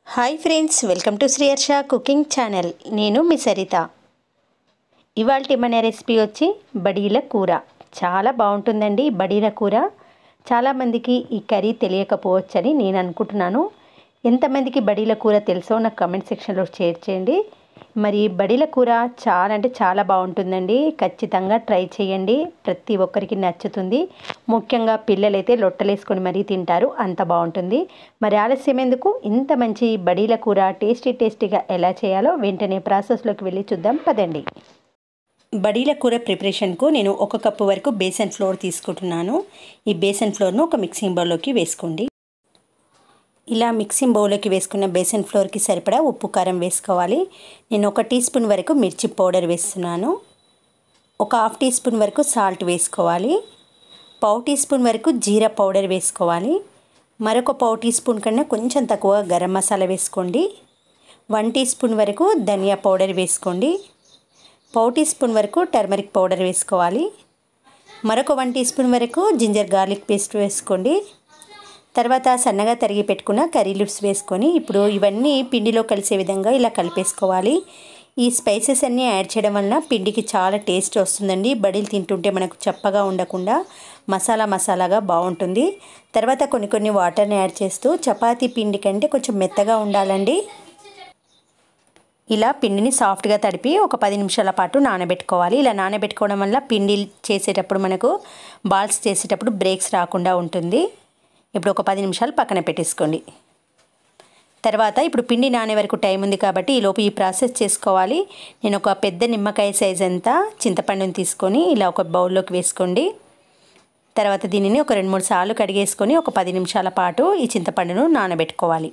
hi friends welcome to Sriyarsha cooking channel నేను మీ సరిత ఇవాళ మన రెసిపీ వచ్చి బడీల కూర చాలా బాగుంటుందండి ఈ బడీల కూర చాలామందికి ఈ కర్రీ తెలియకపోవచ్చని నేను అనుకుంటున్నాను ఎంతమందికి బడీల కూర తెలుసో నాకు కమెంట్ సెక్షన్లో షేర్ చేయండి మరి బడీల కూర చాలా అంటే చాలా బాగుంటుందండి ఖచ్చితంగా ట్రై చేయండి ప్రతి ఒక్కరికి నచ్చుతుంది ముఖ్యంగా పిల్లలైతే లొట్టలేసుకొని మరీ తింటారు అంత బాగుంటుంది మరి ఆలస్యం ఎందుకు ఇంత మంచి బడీల కూర టేస్టీ టేస్టీగా ఎలా చేయాలో వెంటనే ప్రాసెస్లోకి వెళ్ళి చూద్దాం పదండి బడీల కూర ప్రిపరేషన్కు నేను ఒక కప్పు వరకు బేసన్ ఫ్లోర్ తీసుకుంటున్నాను ఈ బేసన్ ఫ్లోర్ను ఒక మిక్సింగ్ బౌల్లోకి వేసుకోండి ఇలా మిక్సింగ్ బౌల్లోకి వేసుకున్న బేసన్ ఫ్లోర్కి సరిపడా ఉప్పు కారం వేసుకోవాలి నేను ఒక టీ స్పూన్ వరకు మిర్చి పౌడర్ వేస్తున్నాను ఒక హాఫ్ టీ స్పూన్ వరకు సాల్ట్ వేసుకోవాలి పావు టీ స్పూన్ వరకు జీరా పౌడర్ వేసుకోవాలి మరొక పావు టీ స్పూన్ కన్నా కొంచెం తక్కువ గరం మసాలా వేసుకోండి వన్ టీ స్పూన్ వరకు ధనియా పౌడర్ వేసుకోండి పావు టీ స్పూన్ వరకు టర్మరిక్ పౌడర్ వేసుకోవాలి మరొక వన్ టీ స్పూన్ వరకు జింజర్ గార్లిక్ పేస్ట్ వేసుకోండి తర్వాత సన్నగా తరిగి పెట్టుకున్న కర్రీ లిప్స్ వేసుకొని ఇప్పుడు ఇవన్నీ పిండిలో కలిసే విధంగా ఇలా కలిపేసుకోవాలి ఈ స్పైసెస్ అన్నీ యాడ్ చేయడం వలన పిండికి చాలా టేస్ట్ వస్తుందండి బడీలు తింటుంటే మనకు చప్పగా ఉండకుండా మసాలా మసాలాగా బాగుంటుంది తర్వాత కొన్ని కొన్ని వాటర్ని యాడ్ చేస్తూ చపాతీ పిండి కంటే కొంచెం మెత్తగా ఉండాలండి ఇలా పిండిని సాఫ్ట్గా తడిపి ఒక పది నిమిషాల పాటు నానబెట్టుకోవాలి ఇలా నానబెట్టుకోవడం వల్ల పిండి చేసేటప్పుడు మనకు బాల్స్ చేసేటప్పుడు బ్రేక్స్ రాకుండా ఉంటుంది ఇప్పుడు ఒక పది నిమిషాలు పక్కన పెట్టేసుకోండి తర్వాత ఇప్పుడు పిండి నానే వరకు టైం ఉంది కాబట్టి ఈలోపు ఈ ప్రాసెస్ చేసుకోవాలి నేను ఒక పెద్ద నిమ్మకాయ సైజ్ అంతా చింతపండుని తీసుకొని ఇలా ఒక బౌల్లోకి వేసుకోండి తర్వాత దీనిని ఒక రెండు మూడు సార్లు కడిగేసుకొని ఒక పది నిమిషాల పాటు ఈ చింతపండును నానబెట్టుకోవాలి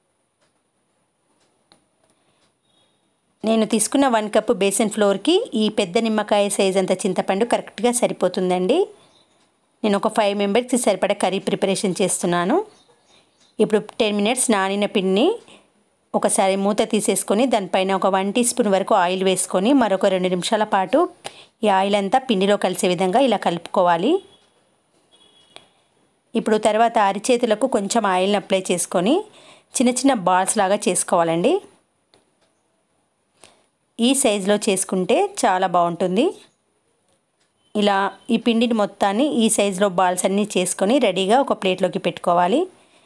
నేను తీసుకున్న వన్ కప్ బేసన్ ఫ్లోర్కి ఈ పెద్ద నిమ్మకాయ సైజ్ అంత చింతపండు కరెక్ట్గా సరిపోతుందండి నేను ఒక ఫైవ్ మెంబర్స్కి సరిపడా కర్రీ ప్రిపరేషన్ చేస్తున్నాను ఇప్పుడు టెన్ మినిట్స్ నానిన పిండిని ఒకసారి మూత తీసేసుకొని దానిపైన ఒక వన్ టీ స్పూన్ వరకు ఆయిల్ వేసుకొని మరొక రెండు నిమిషాల పాటు ఈ ఆయిల్ అంతా పిండిలో కలిసే విధంగా ఇలా కలుపుకోవాలి ఇప్పుడు తర్వాత అరిచేతులకు కొంచెం ఆయిల్ని అప్లై చేసుకొని చిన్న చిన్న బాల్స్ లాగా చేసుకోవాలండి ఈ సైజులో చేసుకుంటే చాలా బాగుంటుంది ఇలా ఈ పిండిని మొత్తాన్ని ఈ సైజులో బాల్స్ అన్నీ చేసుకొని రెడీగా ఒక ప్లేట్లోకి పెట్టుకోవాలి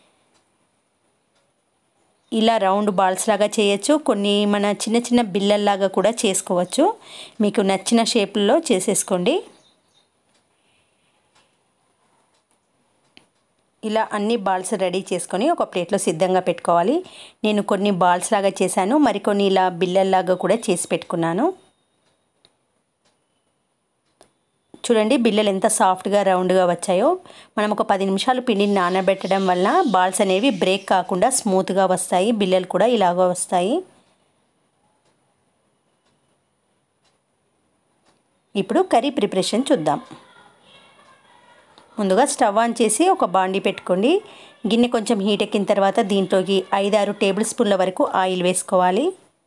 ఇలా రౌండ్ బాల్స్ లాగా చేయొచ్చు కొన్ని మన చిన్న చిన్న బిల్లల్లాగా కూడా చేసుకోవచ్చు మీకు నచ్చిన షేప్లో చేసేసుకోండి ఇలా అన్ని బాల్స్ రెడీ చేసుకొని ఒక ప్లేట్లో సిద్ధంగా పెట్టుకోవాలి నేను కొన్ని బాల్స్ లాగా చేశాను మరికొన్ని ఇలా బిల్లల్లాగా కూడా చేసి పెట్టుకున్నాను చూడండి బిల్లలు ఎంత సాఫ్ట్గా రౌండ్గా వచ్చాయో మనం ఒక పది నిమిషాలు పిండిని నానబెట్టడం వల్ల బాల్స్ అనేవి బ్రేక్ కాకుండా స్మూత్గా వస్తాయి బిల్లలు కూడా ఇలాగ వస్తాయి ఇప్పుడు కర్రీ ప్రిపరేషన్ చూద్దాం ముందుగా స్టవ్ ఆన్ చేసి ఒక బాండి పెట్టుకోండి గిన్నె కొంచెం హీట్ ఎక్కిన తర్వాత దీంట్లోకి ఐదారు టేబుల్ స్పూన్ల వరకు ఆయిల్ వేసుకోవాలి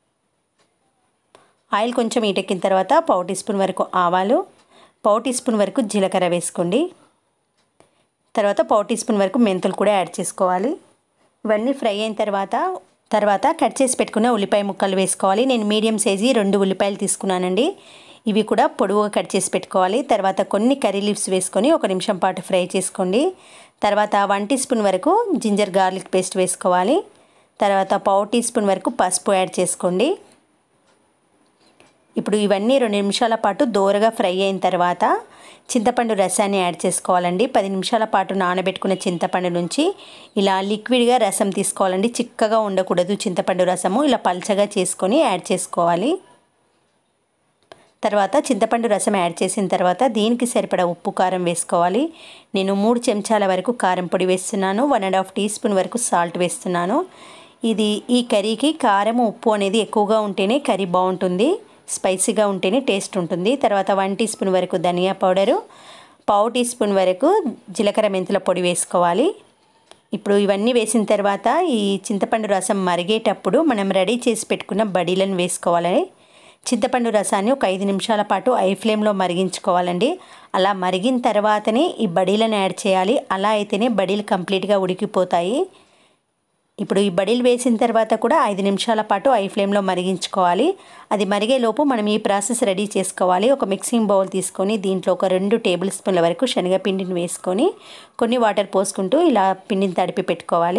ఆయిల్ కొంచెం హీట్ ఎక్కిన తర్వాత పావు టీ స్పూన్ వరకు ఆవాలు పావు టీ స్పూన్ వరకు జీలకర్ర వేసుకోండి తర్వాత పావు టీ స్పూన్ వరకు మెంతులు కూడా యాడ్ చేసుకోవాలి ఇవన్నీ ఫ్రై అయిన తర్వాత తర్వాత కట్ చేసి పెట్టుకున్న ఉల్లిపాయ ముక్కలు వేసుకోవాలి నేను మీడియం సైజీ రెండు ఉల్లిపాయలు తీసుకున్నానండి ఇవి కూడా పొడవుగా కట్ చేసి పెట్టుకోవాలి తర్వాత కొన్ని కర్రీ లీవ్స్ వేసుకొని ఒక నిమిషం పాటు ఫ్రై చేసుకోండి తర్వాత వన్ టీ స్పూన్ వరకు జింజర్ గార్లిక్ పేస్ట్ వేసుకోవాలి తర్వాత పావు టీ స్పూన్ వరకు పసుపు యాడ్ చేసుకోండి ఇప్పుడు ఇవన్నీ రెండు నిమిషాల పాటు దోరగా ఫ్రై అయిన తర్వాత చింతపండు రసాన్ని యాడ్ చేసుకోవాలండి పది నిమిషాల పాటు నానబెట్టుకున్న చింతపండు నుంచి ఇలా లిక్విడ్గా రసం తీసుకోవాలండి చిక్కగా ఉండకూడదు చింతపండు రసము ఇలా పల్చగా చేసుకొని యాడ్ చేసుకోవాలి తర్వాత చింతపండు రసం యాడ్ చేసిన తర్వాత దీనికి సరిపడా ఉప్పు కారం వేసుకోవాలి నేను మూడు చెంచాల వరకు కారం పొడి వేస్తున్నాను one and half teaspoon వరకు సాల్ట్ వేస్తున్నాను ఇది ఈ కర్రీకి కారం ఉప్పు అనేది ఎక్కువగా ఉంటేనే కర్రీ బాగుంటుంది స్పైసీగా ఉంటేనే టేస్ట్ ఉంటుంది తర్వాత వన్ టీ స్పూన్ వరకు ధనియా పౌడరు పావు టీ స్పూన్ వరకు జీలకర్ర మెంతుల పొడి వేసుకోవాలి ఇప్పుడు ఇవన్నీ వేసిన తర్వాత ఈ చింతపండు రసం మరిగేటప్పుడు మనం రెడీ చేసి పెట్టుకున్న బడీలను వేసుకోవాలి చింతపండు రసాన్ని ఒక ఐదు నిమిషాల పాటు ఐ ఫ్లేమ్లో మరిగించుకోవాలండి అలా మరిగిన తర్వాతనే ఈ బడీలను యాడ్ చేయాలి అలా అయితేనే బడీలు కంప్లీట్గా ఉడికిపోతాయి ఇప్పుడు ఈ బడీలు వేసిన తర్వాత కూడా ఐదు నిమిషాల పాటు ఐ ఫ్లేమ్లో మరిగించుకోవాలి అది మరిగేలోపు మనం ఈ ప్రాసెస్ రెడీ చేసుకోవాలి ఒక మిక్సింగ్ బౌల్ తీసుకొని దీంట్లో ఒక రెండు టేబుల్ స్పూన్ల వరకు శనగపిండిని వేసుకొని కొన్ని వాటర్ పోసుకుంటూ ఇలా పిండిని తడిపి పెట్టుకోవాలి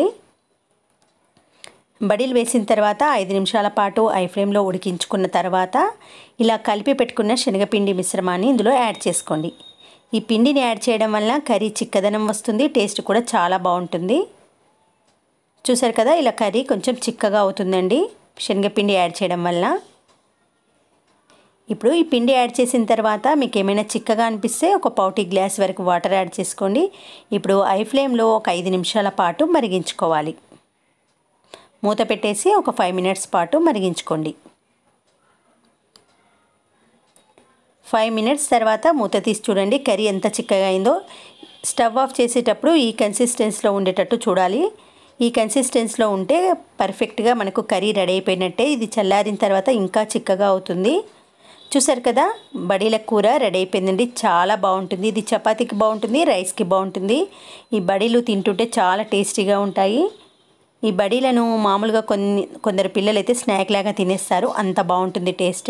బడీలు వేసిన తర్వాత ఐదు నిమిషాల పాటు ఐ ఫ్లేమ్లో ఉడికించుకున్న తర్వాత ఇలా కలిపి పెట్టుకున్న శనగపిండి మిశ్రమాన్ని ఇందులో యాడ్ చేసుకోండి ఈ పిండిని యాడ్ చేయడం వల్ల కర్రీ చిక్కదనం వస్తుంది టేస్ట్ కూడా చాలా బాగుంటుంది చూసారు కదా ఇలా కర్రీ కొంచెం చిక్కగా అవుతుందండి శనగపిండి యాడ్ చేయడం వల్ల ఇప్పుడు ఈ పిండి యాడ్ చేసిన తర్వాత మీకు ఏమైనా చిక్కగా అనిపిస్తే ఒక పావుటీ గ్లాస్ వరకు వాటర్ యాడ్ చేసుకోండి ఇప్పుడు ఐ ఫ్లేమ్లో ఒక ఐదు నిమిషాల పాటు మరిగించుకోవాలి మూత పెట్టేసి ఒక ఫైవ్ మినిట్స్ పాటు మరిగించుకోండి ఫైవ్ మినిట్స్ తర్వాత మూత తీసి చూడండి కర్రీ ఎంత చిక్కగా అయిందో స్టవ్ ఆఫ్ చేసేటప్పుడు ఈ కన్సిస్టెన్సీలో ఉండేటట్టు చూడాలి ఈ కన్సిస్టెన్సీలో ఉంటే పర్ఫెక్ట్గా మనకు కర్రీ రెడీ అయిపోయినట్టే ఇది చల్లారిన తర్వాత ఇంకా చిక్కగా అవుతుంది చూసారు కదా బడీల కూర రెడీ అయిపోయిందండి చాలా బాగుంటుంది ఇది చపాతీకి బాగుంటుంది రైస్కి బాగుంటుంది ఈ బడీలు తింటుంటే చాలా టేస్టీగా ఉంటాయి ఈ బడీలను మామూలుగా కొన్ని కొందరు పిల్లలు అయితే స్నాక్ లాగా తినేస్తారు అంత బాగుంటుంది టేస్ట్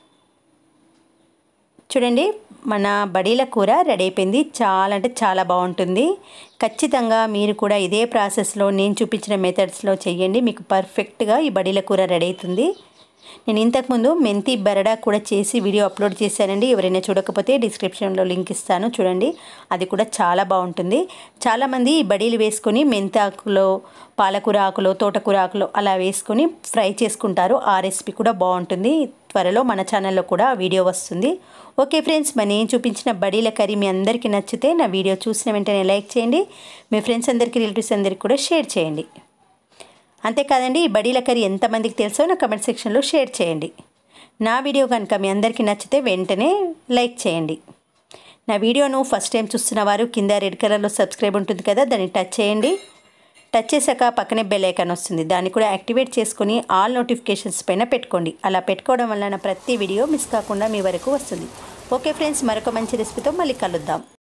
చూడండి మన బడీల కూర రెడీ అయిపోయింది చాలా అంటే చాలా బాగుంటుంది ఖచ్చితంగా మీరు కూడా ఇదే ప్రాసెస్లో నేను చూపించిన మెథడ్స్లో చేయండి మీకు పర్ఫెక్ట్గా ఈ బడీల కూర రెడీ అవుతుంది నేను ఇంతకుముందు మెంతి బరడా కూడా చేసి వీడియో అప్లోడ్ చేశానండి ఎవరైనా చూడకపోతే డిస్క్రిప్షన్లో లింక్ ఇస్తాను చూడండి అది కూడా చాలా బాగుంటుంది చాలామంది ఈ బడీలు వేసుకొని మెంతి ఆకులో పాలకూర ఆకులో తోటకూర ఆకులో అలా వేసుకొని ఫ్రై చేసుకుంటారు ఆ రెసిపీ కూడా బాగుంటుంది త్వరలో మన ఛానల్లో కూడా వీడియో వస్తుంది ఓకే ఫ్రెండ్స్ మరి నేను చూపించిన బడీల కర్రీ మీ అందరికీ నచ్చితే నా వీడియో చూసిన వెంటనే లైక్ చేయండి మీ ఫ్రెండ్స్ అందరికీ రిలేటివ్స్ అందరికీ కూడా షేర్ చేయండి అంతేకాదండి ఈ బడీల కర్రీ ఎంతమందికి తెలుసో నా కమెంట్ సెక్షన్లో షేర్ చేయండి నా వీడియో కనుక మీ అందరికీ నచ్చితే వెంటనే లైక్ చేయండి నా వీడియోను ఫస్ట్ టైం చూస్తున్న వారు కింద రెడ్ కలర్లో సబ్స్క్రైబ్ ఉంటుంది కదా దాన్ని టచ్ చేయండి టచ్ చేశాక పక్కనే బెల్ ఐకాన్ వస్తుంది దాన్ని కూడా యాక్టివేట్ చేసుకొని ఆల్ నోటిఫికేషన్స్ పైన పెట్టుకోండి అలా పెట్టుకోవడం వల్ల నా ప్రతి వీడియో మిస్ కాకుండా మీ వరకు వస్తుంది ఓకే ఫ్రెండ్స్ మరొక మంచి రెసిపీతో మళ్ళీ కలుద్దాం